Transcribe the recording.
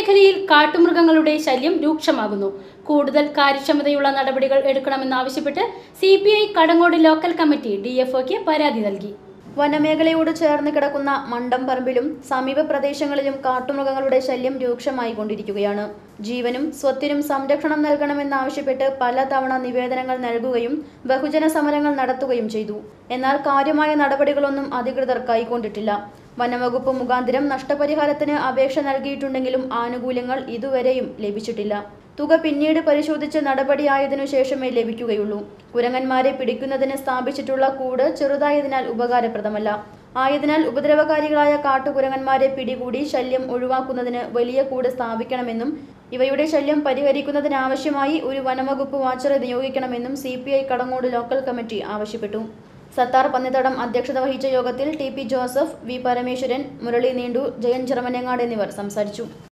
വനമേഖലയിൽ കാട്ടുമൃഗങ്ങളുടെ ശല്യം രൂക്ഷമാകുന്നു കൂടുതൽ കാര്യക്ഷമതയുള്ള നടപടികൾ എടുക്കണമെന്നാവശ്യപ്പെട്ട് C P I Kadangode local committee D F ഒക്ക് പരാതി നൽകി വനമേഖലയോട് ചേർന്ന് കിടക്കുന്ന മണ്ടംപറമ്പിലും സമീപ പ്രദേശങ്ങളിലും കാട്ടുമൃഗങ്ങളുടെ ശല്യം രൂക്ഷമായി കൊണ്ടിരിക്കുകയാണ് ജീവനും സ്വത്തിനും സംരക്ഷണം നൽകണമെന്നാവശ്യപ്പെട്ട് പലതവണ നിവേദനങ്ങൾ നൽകുകയും ബഹുജന സമരങ്ങൾ നടത്തുകയും ചെയ്തു എന്നാൽ കാര്യമായ നടപടികളൊന്നും അധികൃതർ കൈക്കൊണ്ടിട്ടില്ല വനവകുപ്പ് മുഖാന്തരം നഷ്ടപരിഹാരത്തിന് അപേക്ഷ നൽകിയിട്ടുണ്ടെങ്കിലും ആനുകൂല്യങ്ങൾ ഇതുവരെയും ലഭിച്ചിട്ടില്ല തുക പിന്നീട് പരിശോധിച്ച് നടപടിയായതിനു ശേഷമേ ലഭിക്കുകയുള്ളൂ കുരങ്ങന്മാരെ പിടിക്കുന്നതിന് സ്ഥാപിച്ചിട്ടുള്ള കൂട് ചെറുതായതിനാൽ ഉപകാരപ്രദമല്ല ആയതിനാൽ ഉപദ്രവകാരികളായ കാട്ടുകുരങ്ങന്മാരെ പിടികൂടി ശല്യം ഒഴിവാക്കുന്നതിന് വലിയ കൂട് സ്ഥാപിക്കണമെന്നും ഇവയുടെ ശല്യം പരിഹരിക്കുന്നതിനാവശ്യമായി ഒരു വനംവകുപ്പ് വാച്ചറെ നിയോഗിക്കണമെന്നും C P I Kadangode local committee ആവശ്യപ്പെട്ടു സത്താർ പന്നിത്തടം അധ്യക്ഷത വഹിച്ച യോഗത്തിൽ T P Joseph V Parameswaran Murali നീണ്ടു ജയൻ ചെറമനങ്ങാട് എന്നിവർ സംസാരിച്ചു